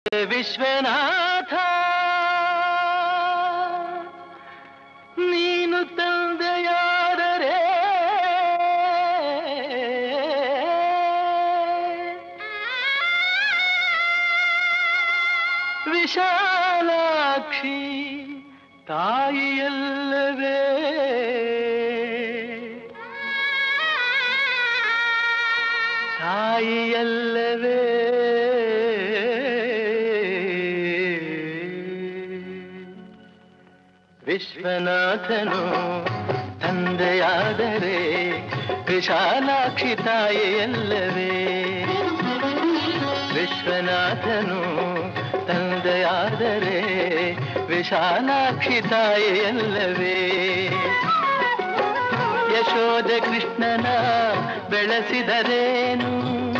ವಿಶ್ವನಾಥ ನೀನು ತಂದೆಯಾದರೆ ವಿಶಾಲಾಕ್ಷಿ ತಾಯಿಯಲ್ಲವೇ ತಾಯಿಯಲ್ಲವೇ ವಿಶ್ವನಾಥನು ತಂದೆಯಾದರೆ ವಿಶಾಲಾಕ್ಷಿ ತಾಯಿಯಲ್ಲವೇ ವಿಶ್ವನಾಥನು ತಂದೆಯಾದರೆ ವಿಶಾಲಾಕ್ಷಿ ತಾಯಿಯಲ್ಲವೇ ಯಶೋಧ ಕೃಷ್ಣನ ಬೆಳೆಸಿದರೇನು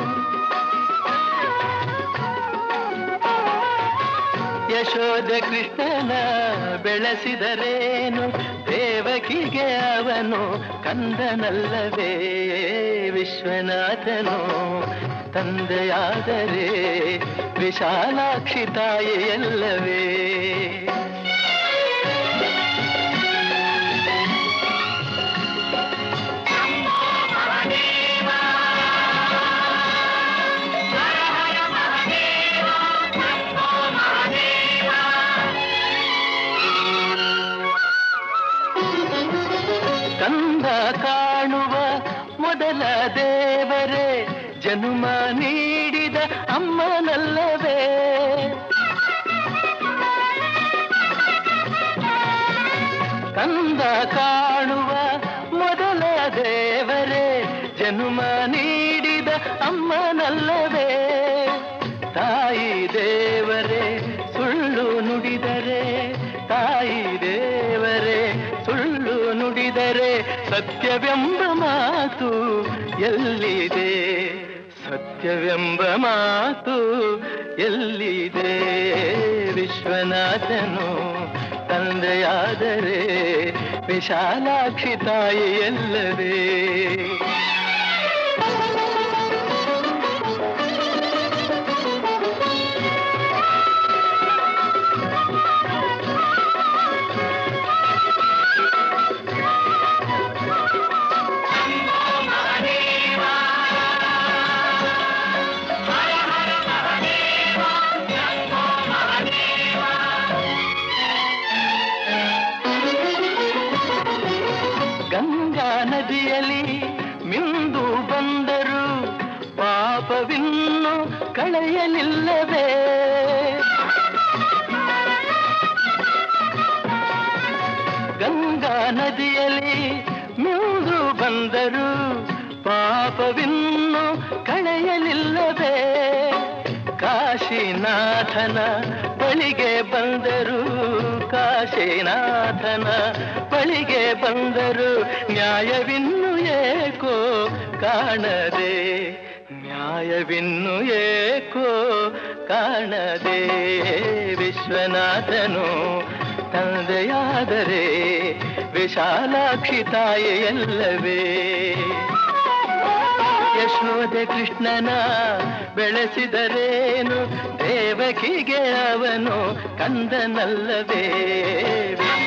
ಯಶೋಧ ಕೃಷ್ಣನ ಬೆಳೆಸಿದರೇನು ದೇವಕಿಗೆ ಅವನು ಕಂದನಲ್ಲವೇ ವಿಶ್ವನಾಥನು ತಂದೆಯಾದರೆ ವಿಶಾಲಾಕ್ಷಿ ತಾಯಿಯಲ್ಲವೇ ಕಂದ ಕಾಣುವ ಮೊದಲ ದೇವರೇ ಜನುಮ ನೀಡಿದ ಅಮ್ಮನಲ್ಲವೇ ಕಂದ ಕಾಣುವ ಮೊದಲ ದೇವರೇ ಜನುಮ ನೀಡಿದ ಅಮ್ಮನಲ್ಲವೇ ತಾಯಿ ದೇವರೇ ಸುಳ್ಳು ನುಡಿದರೆ ತಾಯಿ ದೇವರೇ ಸುಳ್ಳು ನುಡಿದರೆ ಸತ್ಯವೆಂಬ ಮಾತು ಎಲ್ಲಿದೆ ಸತ್ಯವೆಂಬ ಮಾತು ಎಲ್ಲಿದೆ ವಿಶ್ವನಾಥನು ತಂದೆಯಾದರೆ ವಿಶಾಲಾಕ್ಷಿ ತಾಯಿ ಎಲ್ಲವೇ ಗಂಗಾ ನದಿಯಲ್ಲಿ ಮಿಂದು ಬಂದರು ಪಾಪವಿನ್ನು ಕಳೆಯಲಿಲ್ಲವೇ ಗಂಗಾ ನದಿಯಲ್ಲಿ ಮಿಂದು ಬಂದರು ಪಾಪವಿನ್ನು ಕಳೆಯಲಿಲ್ಲವೇ ಕಾಶಿನಾಥನ ಬಳಿಗೆ ಬಂದರು ಕಾಶಿನಾಥನ ಬಳಿಗೆ ಬಂದರು ನ್ಯಾಯವಿನ್ನು ಏಕೋ ಕಾಣದೆ ನ್ಯಾಯವಿನ್ನು ಏಕೋ ಕಾಣದೆ ವಿಶ್ವನಾಥನು ತಂದೆಯಾದರೆ ವಿಶಾಲಾಕ್ಷಿ ತಾಯಿಯಲ್ಲವೇ ಯಶೋದೆ ಕೃಷ್ಣನ ಬೆಳೆಸಿದರೇನು ದೇವಕಿಗೆ ಅವನು ಕಂದನಲ್ಲವೇ